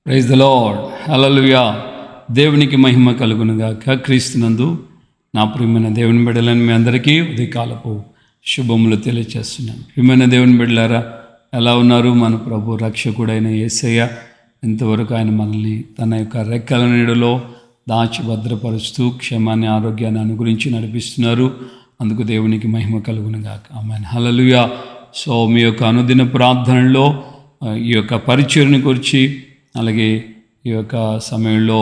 praise the lord హల్లెలూయా దేవునికి మహిమ కలుగునుగాక క్రీస్తునందు నా ప్రియమైన దేవుని బిడ్డలని మీ అందరికీ ఉదయకాలపు శుభములు తెలియచేస్తున్నాను ప్రియమైన దేవుని బిడ్డలారా ఎలా ఉన్నారు మన ప్రభు రక్షకుడైన యేసయ్య ఇంతవరకు ఆయన మనల్ని తన యొక్క రెక్కల నీడలో దాచి భద్రపరుస్తూ క్షేమాన్ని ఆరోగ్యాన్ని అనుగురించి నడిపిస్తున్నారు అందుకు దేవునికి మహిమ కలుగునుగాక ఆమె హల్లెలూయా సో మీ యొక్క అనుదిన ప్రార్థనలో ఆ, ఈ యొక్క పరిచయని గురించి అలాగే ఈ యొక్క సమయంలో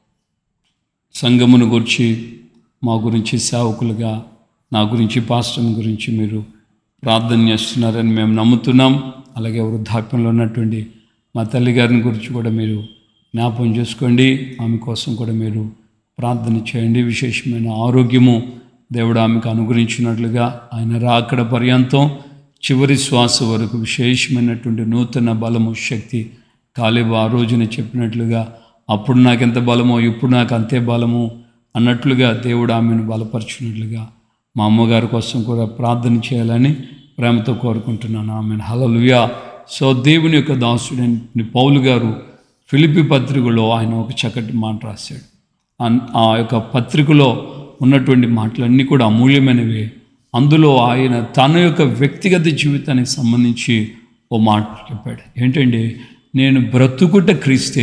సంఘమును గురించి మా గురించి సేవకులుగా నా గురించి పాస్టమ్ గురించి మీరు ప్రార్థన చేస్తున్నారని మేము నమ్ముతున్నాం అలాగే వృద్ధాప్యంలో ఉన్నటువంటి మా తల్లి గారిని గురించి కూడా మీరు జ్ఞాపకం చేసుకోండి ఆమె కోసం కూడా మీరు ప్రార్థన చేయండి విశేషమైన ఆరోగ్యము దేవుడు ఆమెకు అనుగ్రహించినట్లుగా ఆయన రాకడ పర్యంతం చివరి శ్వాస వరకు విశేషమైనటువంటి నూతన బలము శక్తి కాలేబు ఆ రోజున చెప్పినట్లుగా అప్పుడు నాకు ఎంత బలమో ఇప్పుడు నాకు అంతే బలము అన్నట్లుగా దేవుడు ఆమెను బలపరిచినట్లుగా మా అమ్మగారి కోసం కూడా ప్రార్థన చేయాలని ప్రేమతో కోరుకుంటున్నాను ఆమెను హలలుయా సో దేవుని యొక్క దాసుడైన పౌలు గారు ఫిలిపి పత్రికలో ఆయన ఒక చక్కటి మాట రాశాడు అన్- ఆ యొక్క పత్రికలో ఉన్నటువంటి మాటలన్నీ కూడా అమూల్యమైనవే అందులో ఆయన తన యొక్క వ్యక్తిగత జీవితానికి సంబంధించి ఓ మాట చెప్పాడు ఏంటంటే నేను బ్రతుకుట క్రీస్తే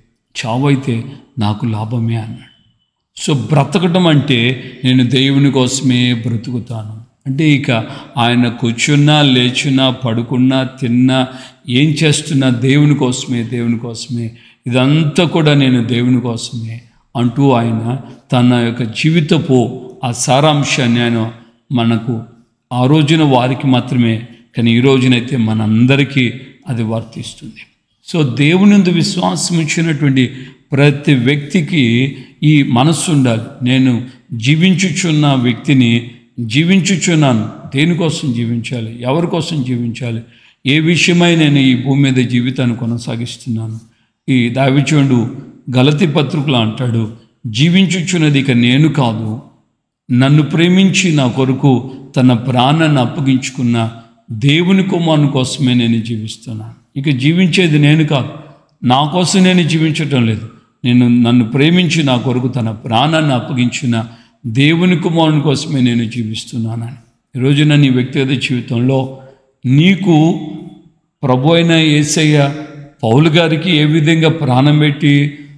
చావైతే నాకు లాభమే అన్నాడు సో బ్రతకటం అంటే నేను దేవుని కోసమే బ్రతుకుతాను అంటే ఇక ఆయన కూర్చున్నా లేచున్నా పడుకున్నా తిన్నా ఏం చేస్తున్నా దేవుని కోసమే దేవుని కోసమే ఇదంతా కూడా నేను దేవుని కోసమే అంటూ ఆయన తన యొక్క జీవితపు ఆ సారాంశాన్ని ఆయన మనకు ఆ రోజున వారికి మాత్రమే కానీ ఈ రోజునైతే మనందరికీ అది వర్తిస్తుంది సో దేవునిందు విశ్వాసం ఇచ్చినటువంటి ప్రతి వ్యక్తికి ఈ మనస్సు ఉండాలి నేను జీవించుచున్న వ్యక్తిని జీవించుచున్నాను దేనికోసం జీవించాలి ఎవరి కోసం జీవించాలి ఏ విషయమై నేను ఈ భూమి మీద జీవితాన్ని కొనసాగిస్తున్నాను ఈ దావిచోడు గలతి పత్రికలో అంటాడు జీవించుచున్నది ఇక నేను కాదు నన్ను ప్రేమించి నా కొరకు తన ప్రాణాన్ని అప్పగించుకున్న దేవుని కుమారుని కోసమే నేను జీవిస్తున్నాను ఇక జీవించేది నేను కాదు నా కోసం నేను జీవించటం లేదు నేను నన్ను ప్రేమించి నా కొరకు తన ప్రాణాన్ని అప్పగించిన దేవుని కుమారుని కోసమే నేను జీవిస్తున్నానని ఈరోజున నీ వ్యక్తిగత జీవితంలో నీకు ప్రభు అయిన యేసయ్య పౌలు గారికి ఏ విధంగా ప్రాణం పెట్టి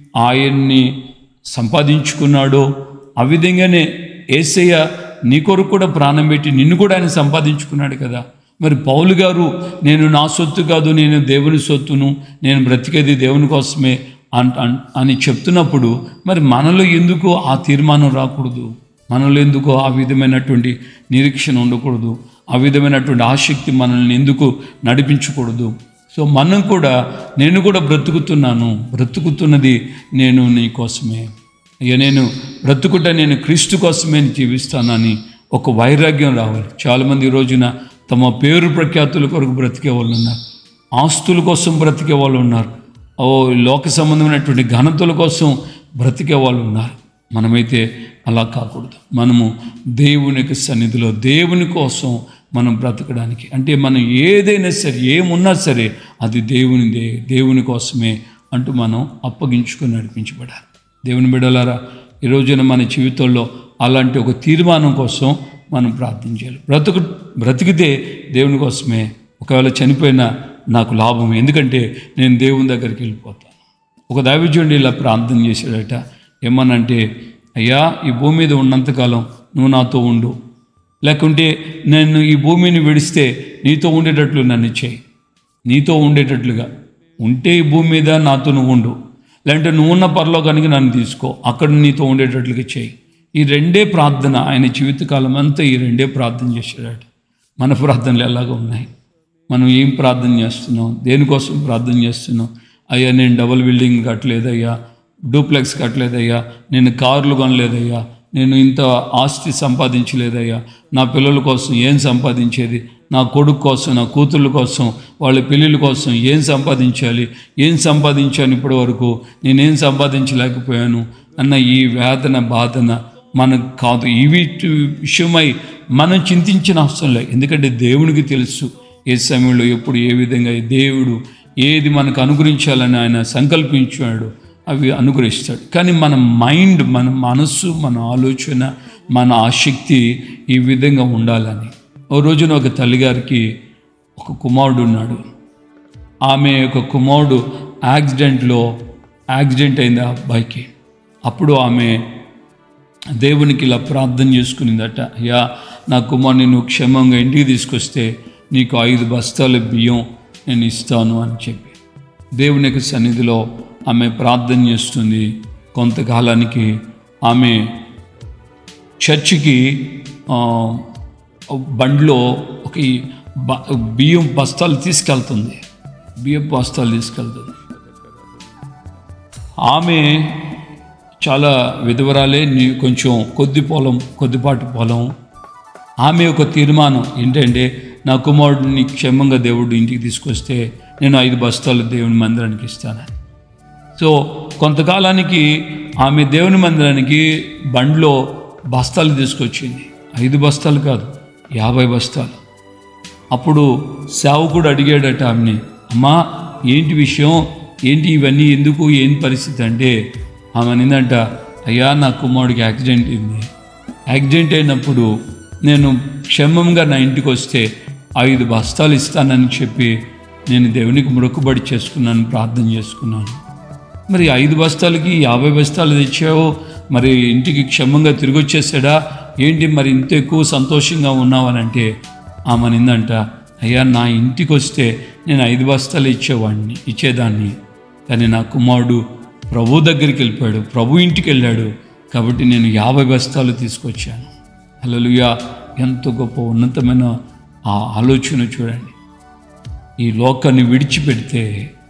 ఆయన్ని సంపాదించుకున్నాడో ఆ విధంగానే ఏసయ్య నీ కొరకు కూడా ప్రాణం పెట్టి నిన్ను కూడా ఆయన సంపాదించుకున్నాడు కదా మరి పౌలు గారు నేను నా సొత్తు కాదు నేను దేవుని సొత్తును నేను బ్రతికేది దేవుని కోసమే అన్- అన్- అని చెప్తున్నప్పుడు మరి మనలో ఎందుకు ఆ తీర్మానం రాకూడదు మనలో ఎందుకు ఆ విధమైనటువంటి నిరీక్షణ ఉండకూడదు ఆ విధమైనటువంటి ఆసక్తి మనల్ని ఎందుకు నడిపించకూడదు సో మనం కూడా నేను కూడా బ్రతుకుతున్నాను బ్రతుకుతున్నది నేను నీ కోసమే ఇక నేను బ్రతుకుట నేను క్రీస్తు కోసమే జీవిస్తానని ఒక వైరాగ్యం రావాలి చాలామంది ఈ రోజున తమ పేరు ప్రఖ్యాతుల కొరకు బ్రతికే వాళ్ళు ఉన్నారు ఆస్తుల కోసం బ్రతికే వాళ్ళు ఉన్నారు ఓ లోక సంబంధమైనటువంటి ఘనతల కోసం బ్రతికే వాళ్ళు ఉన్నారు మనమైతే అలా కాకూడదు మనము దేవుని యొక్క సన్నిధిలో దేవుని కోసం మనం బ్రతకడానికి అంటే మనం ఏదైనా సరే ఏమున్నా సరే అది దేవునిదే దేవుని కోసమే అంటూ మనం అప్పగించుకొని నడిపించబడాలి దేవుని బిడ్డలారా ఈ రోజున మన జీవితంలో అలాంటి ఒక తీర్మానం కోసం మనం ప్రార్థన చేయాలి బ్రతుకు బ్రతికితే దేవుని కోసమే ఒకవేళ చనిపోయినా నాకు లాభం ఎందుకంటే నేను దేవుని దగ్గరికి వెళ్ళిపోతాను ఒక దైవజుండి ఇలా ప్రార్థన చేశాడట ఏమనంటే అయ్యా ఈ భూమి మీద ఉన్నంతకాలం నువ్వు నాతో ఉండు లేకుంటే నేను ఈ భూమిని విడిస్తే నీతో ఉండేటట్లు నన్ను చేయి నీతో ఉండేటట్లుగా ఉంటే ఈ భూమి మీద నాతో నువ్వు ఉండు లేదంటే నువ్వు ఉన్న పరలోకానికి నన్ను తీసుకో అక్కడ నీతో ఉండేటట్లుగా చేయి ఈ రెండే ప్రార్థన ఆయన జీవితకాలం అంతా ఈ రెండే ప్రార్థన చేశాడట మన ప్రార్థనలు ఎలాగ ఉన్నాయి మనం ఏం ప్రార్థన చేస్తున్నాం దేనికోసం ప్రార్థన చేస్తున్నాం అయ్యా నేను డబుల్ బిల్డింగ్ కట్టలేదయ్యా డూప్లెక్స్ కట్టలేదయ్యా నేను కార్లు కొనలేదయ్యా నేను ఇంత ఆస్తి సంపాదించలేదయ్యా నా పిల్లల కోసం ఏం సంపాదించేది నా కొడుకు కోసం నా కూతుళ్ళ కోసం వాళ్ళ పెళ్ళిళ్ళ కోసం ఏం సంపాదించాలి ఏం సంపాదించాను ఇప్పటి వరకు నేనేం సంపాదించలేకపోయాను అన్న ఈ వేదన బాధన మనకు కాదు ఈ వీటి విషయమై మనం చింతించిన అవసరం లేదు ఎందుకంటే దేవునికి తెలుసు ఏ సమయంలో ఎప్పుడు ఏ విధంగా దేవుడు ఏది మనకు అనుగ్రహించాలని ఆయన సంకల్పించాడు అవి అనుగ్రహిస్తాడు కానీ మన మైండ్ మన మనస్సు మన ఆలోచన మన ఆసక్తి ఈ విధంగా ఉండాలని ఓ రోజున ఒక తల్లిగారికి ఒక కుమారుడు ఉన్నాడు ఆమె యొక్క కుమారుడు యాక్సిడెంట్లో యాక్సిడెంట్ అయింది ఆ అబ్బాయికి అప్పుడు ఆమె దేవునికి ఇలా ప్రార్థన చేసుకునిందట అయ్యా నా కుమారుని నువ్వు క్షేమంగా ఇంటికి తీసుకొస్తే నీకు ఐదు బస్తాల బియ్యం నేను ఇస్తాను అని చెప్పి దేవుని యొక్క సన్నిధిలో ఆమె ప్రార్థన చేస్తుంది కొంతకాలానికి ఆమె చర్చికి ఆ, బండిలో ఒక ఈ బ- బియ్యం బస్తాలు తీసుకెళ్తుంది బియ్యం బస్తాలు తీసుకెళ్తుంది ఆమె చాలా విధవరాలే నీ కొంచెం కొద్ది పొలం కొద్దిపాటి పొలం ఆమె ఒక తీర్మానం ఏంటంటే నా కుమారుడిని క్షేమంగా దేవుడు ఇంటికి తీసుకొస్తే నేను ఐదు బస్తాలు దేవుని మందిరానికి ఇస్తాను సో కొంతకాలానికి ఆమె దేవుని మందిరానికి బండ్లో బస్తాలు తీసుకొచ్చింది ఐదు బస్తాలు కాదు యాభై బస్తాలు అప్పుడు సేవకుడు అడిగాడట ఆమెని అమ్మా ఏంటి విషయం ఏంటి ఇవన్నీ ఎందుకు ఏం పరిస్థితి అంటే ఆమె అనిందంట అయ్యా నా కుమారుడికి యాక్సిడెంట్ అయింది యాక్సిడెంట్ అయినప్పుడు నేను క్షేమంగా నా ఇంటికి వస్తే ఐదు బస్తాలు ఇస్తానని చెప్పి నేను దేవునికి మొక్కుబడి చేసుకున్నాను ప్రార్థన చేసుకున్నాను మరి ఐదు బస్తాలకి యాభై బస్తాలు తెచ్చావు మరి ఇంటికి క్షేమంగా తిరిగి వచ్చేసాడా ఏంటి మరి ఇంత ఎక్కువ సంతోషంగా ఉన్నావనంటే ఆమె నిందంట అయ్యా నా ఇంటికి వస్తే నేను ఐదు బస్తాలు ఇచ్చేవాడిని ఇచ్చేదాన్ని కానీ నా కుమారుడు ప్రభు దగ్గరికి వెళ్ళిపోయాడు ప్రభు ఇంటికి వెళ్ళాడు కాబట్టి నేను యాభై బస్తాలు తీసుకొచ్చాను హల్లెలూయా ఎంత గొప్ప ఉన్నతమైన ఆ ఆలోచన చూడండి ఈ లోకాన్ని విడిచిపెడితే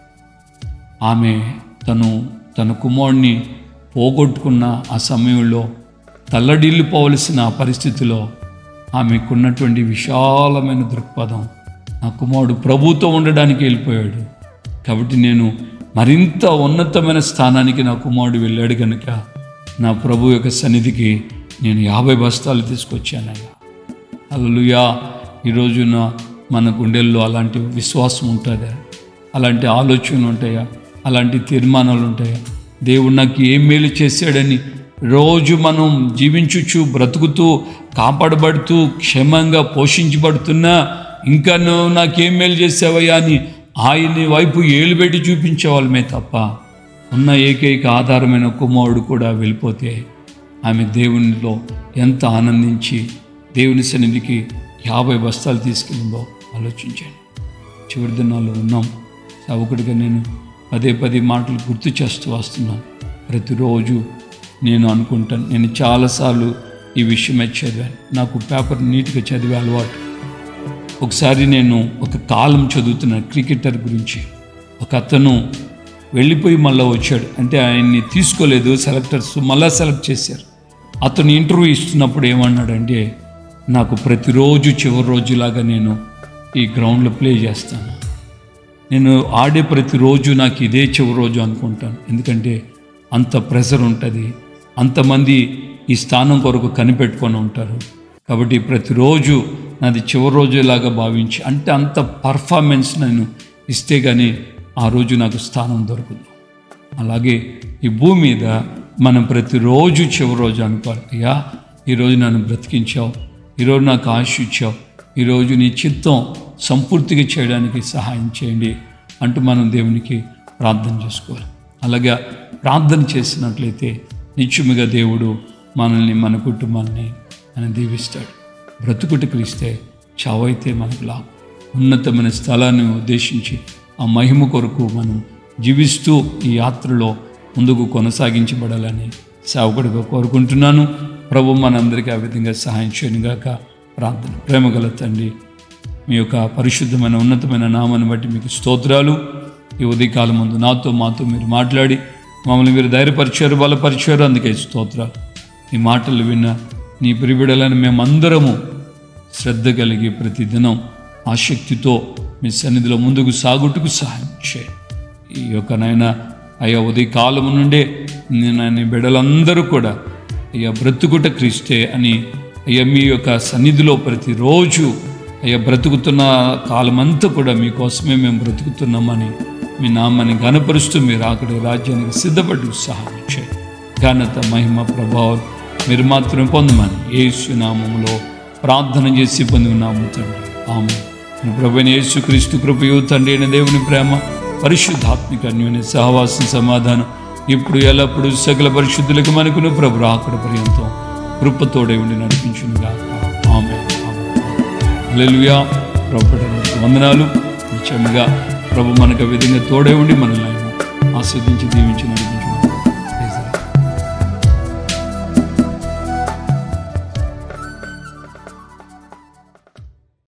ఆమె తను తన కుమారుడిని పోగొట్టుకున్న ఆ సమయంలో తల్లడిల్లిపోవలసిన ఆ పరిస్థితిలో ఆమెకున్నటువంటి విశాలమైన దృక్పథం నా కుమారుడు ప్రభుతో ఉండడానికి వెళ్ళిపోయాడు కాబట్టి నేను మరింత ఉన్నతమైన స్థానానికి నా కుమారుడు వెళ్ళాడు కనుక నా ప్రభు యొక్క సన్నిధికి నేను యాభై బస్తాలు తీసుకొచ్చానయ్యా అల్లుయా ఈ రోజున మన గుండెల్లో అలాంటి విశ్వాసం ఉంటుందా అలాంటి ఆలోచనలు ఉంటాయా అలాంటి తీర్మానాలు ఉంటాయా దేవుడు నాకు ఏం మేలు చేశాడని రోజు మనం జీవించుచు బ్రతుకుతూ కాపాడబడుతూ క్షేమంగా పోషించబడుతున్నా ఇంకా నువ్వు నాకేం మేలు చేసావయ్యా అని ఆయన్ని వైపు ఏలు పెట్టి చూపించేవాళ్ళమే తప్ప ఉన్న ఏకైక ఆధారమైన కుమారుడు కూడా వెళ్ళిపోతే ఆమె దేవునిలో ఎంత ఆనందించి దేవుని సన్నిధికి యాభై బస్తాలు తీసుకెళ్ళిందో ఆలోచించండి చివరి దినాల్లో ఉన్నాం సేవకుడిగా నేను పదే పదే మాటలు గుర్తు చేస్తూ వస్తున్నాను ప్రతిరోజు నేను అనుకుంటాను నేను చాలాసార్లు ఈ విషయమే చదివాను నాకు పేపర్ నీట్గా చదివే అలవాటు ఒకసారి నేను ఒక కాలం చదువుతున్నాను క్రికెటర్ గురించి ఒక అతను వెళ్ళిపోయి మళ్ళీ వచ్చాడు అంటే ఆయన్ని తీసుకోలేదు సెలెక్టర్స్ మళ్ళీ సెలెక్ట్ చేశారు అతను ఇంటర్వ్యూ ఇస్తున్నప్పుడు ఏమన్నాడంటే నాకు ప్రతిరోజు చివరి రోజులాగా నేను ఈ గ్రౌండ్లో ప్లే చేస్తాను నేను ఆడే ప్రతిరోజు నాకు ఇదే చివరి రోజు అనుకుంటాను ఎందుకంటే అంత ప్రెషర్ ఉంటుంది అంతమంది ఈ స్థానం కొరకు కనిపెట్టుకొని ఉంటారు కాబట్టి ప్రతిరోజు నాది చివరి రోజులాగా భావించి అంటే అంత పర్ఫార్మెన్స్ నేను ఇస్తే కానీ ఆ రోజు నాకు స్థానం దొరకదు అలాగే ఈ భూమి మీద మనం ప్రతిరోజు చివరి రోజు అనుకోవాలి అయ్యా ఈరోజు నన్ను బ్రతికించావు ఈరోజు నాకు ఆశ ఇచ్చావు ఈరోజు నీ చిత్తం సంపూర్తిగా చేయడానికి సహాయం చేయండి అంటూ మనం దేవునికి ప్రార్థన చేసుకోవాలి అలాగే ప్రార్థన చేసినట్లయితే నిత్యముగా దేవుడు మనల్ని మన కుటుంబాన్ని ఆయన దీవిస్తాడు బ్రతుకుట క్రీస్తే చావైతే మనకు లాభం ఉన్నతమైన స్థలాన్ని ఉద్దేశించి ఆ మహిమ కొరకు మనం జీవిస్తూ ఈ యాత్రలో ముందుకు కొనసాగించబడాలని సేవకుడిగా కోరుకుంటున్నాను ప్రభు మనందరికీ ఆ విధంగా సహాయం చేయనుగాక ప్రార్థన ప్రేమగల తండ్రి మీ యొక్క పరిశుద్ధమైన ఉన్నతమైన నామాన్ని బట్టి మీకు స్తోత్రాలు ఈ ఉదయకాలం ముందు నాతో మాతో మీరు మాట్లాడి మమ్మల్ని మీరు ధైర్యపరిచారు బలపరిచారు అందుకే స్తోత్రాలు ఈ మాటలు విన్న నీ ప్రిబిడలను మేమందరము శ్రద్ధ కలిగి ప్రతిదినం ఆసక్తితో మీ సన్నిధిలో ముందుకు సాగుటకు సహాయం చేయండి ఈ యొక్క నాయన అయ్యా ఉదయ కాలం నుండే నేను నీ బిడ్డలందరూ కూడా అయ్యా బ్రతుకుట క్రీస్తే అని అయ్యా మీ యొక్క సన్నిధిలో ప్రతిరోజు అయ్యా బ్రతుకుతున్న కాలమంతా కూడా మీకోసమే మేము బ్రతుకుతున్నామని మీ నామాన్ని ఘనపరుస్తూ మీరు అక్కడి రాజ్యానికి సిద్ధపడి సహాయం చేయండి ఘనత మహిమ ప్రభావం మీరు మాత్రమే పొందమని యేసు నామములో ప్రార్థన చేసి పొంది ఉన్నాము తండ్రి ఆమె ప్రభుని యేసు క్రీస్తు కృపయు తండ్రి అయిన దేవుని ప్రేమ పరిశుద్ధాత్మిక అన్యోన్య సహవాసం సమాధానం ఇప్పుడు ఎల్లప్పుడు సకల పరిశుద్ధులకు మనకును ప్రభు అక్కడ పర్యంతం కృపతోడే ఉండి నడిపించునుగా ఆమె లెలుయా ప్రభు వందనాలు నిత్యముగా ప్రభు మనకు ఆ విధంగా తోడే ఉండి మనల్ని ఆయన ఆస్వాదించి దీవించిన